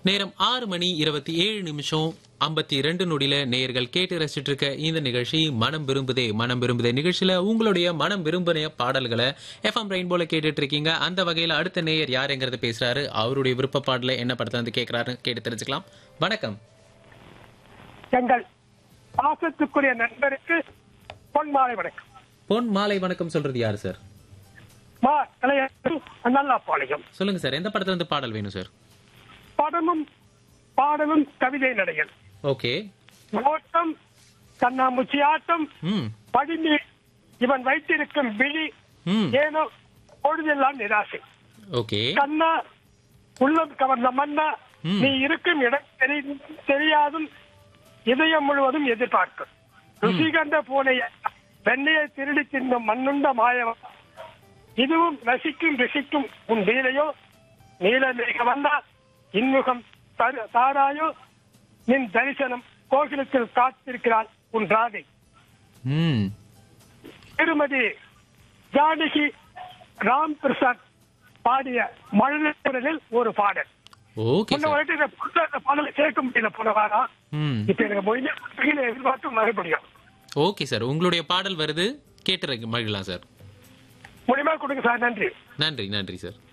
நேரம் ஆறு மணி இருபத்தி ஏழு நிமிஷம் ஐம்பத்தி ரெண்டு நொடியில நேயர்கள் கேட்டு ரசிச்சிட்டு இருக்க இந்த நிகழ்ச்சி மனம் விரும்புதே மனம் விரும்புதே நிகழ்ச்சியில உங்களுடைய மனம் விரும்பின பாடல்களை எஃப்எம் ரெயின்போல கேட்டுட்டு இருக்கீங்க அந்த வகையில அடுத்த நேயர் யாருங்கிறது பேசுறாரு அவருடைய விருப்ப பாடல என்ன படத்தை வந்து கேட்கிறாரு கேட்டு தெரிஞ்சுக்கலாம் வணக்கம் எங்கள் பாசத்துக்குரிய நண்பருக்கு பொன் மாலை வணக்கம் பொன் மாலை வணக்கம் சொல்றது யாரு சார் மா கலையரசு நல்லா பாளையம் சொல்லுங்க சார் எந்த படத்துல இருந்து பாடல் வேணும் சார் படமும் பாடலும் கவிதை நடைகள் ஓகே ஓட்டம் கண்ணாமூச்சி ஆட்டம் ம் படிமி இவன் வைத்திருக்கும் விழி ம் ஏனோ பொழுதெல்லாம் நிராசை ஓகே கண்ணா உள்ளம் கவர்ந்த மன்னா ம். நீ இருக்கும் இடம் தெரி- தெரியாதும் இதயம் முழுவதும் எதிர்பார்க்கும் ருசி கண்ட பூனைய வெண்ணையை திருடி தின்னும் மண்ணுண்ட மாயவன் இதுவும் ரசிக்கும் ருசிக்கும் உன் நீலையோ நீல மேக வந்தா இன்முகம் தரு- தாராயோ நின் தரிசனம் கோகிலத்தில் காத்திருக்கிறாள் உன் ராதை ம் திருமதி ஜானகி ராம் பிரசாத் பாடிய மழலையில் ஒரு பாடல் ஓகே முன்ன சார் வரைக்கும் இந்த புதுசா இந்த பாடலை சேர்க்க முடியல போன வாரம் ம் இப்ப எனக்கு மொழியில எதிர்பார்த்து மறுபடியும் ஓகே சார் உங்களுடைய பாடல் வருது கேட்டு மகிழலாம் சார் முடியுமா கொடுங்க சார் நன்றி நன்றி நன்றி சார்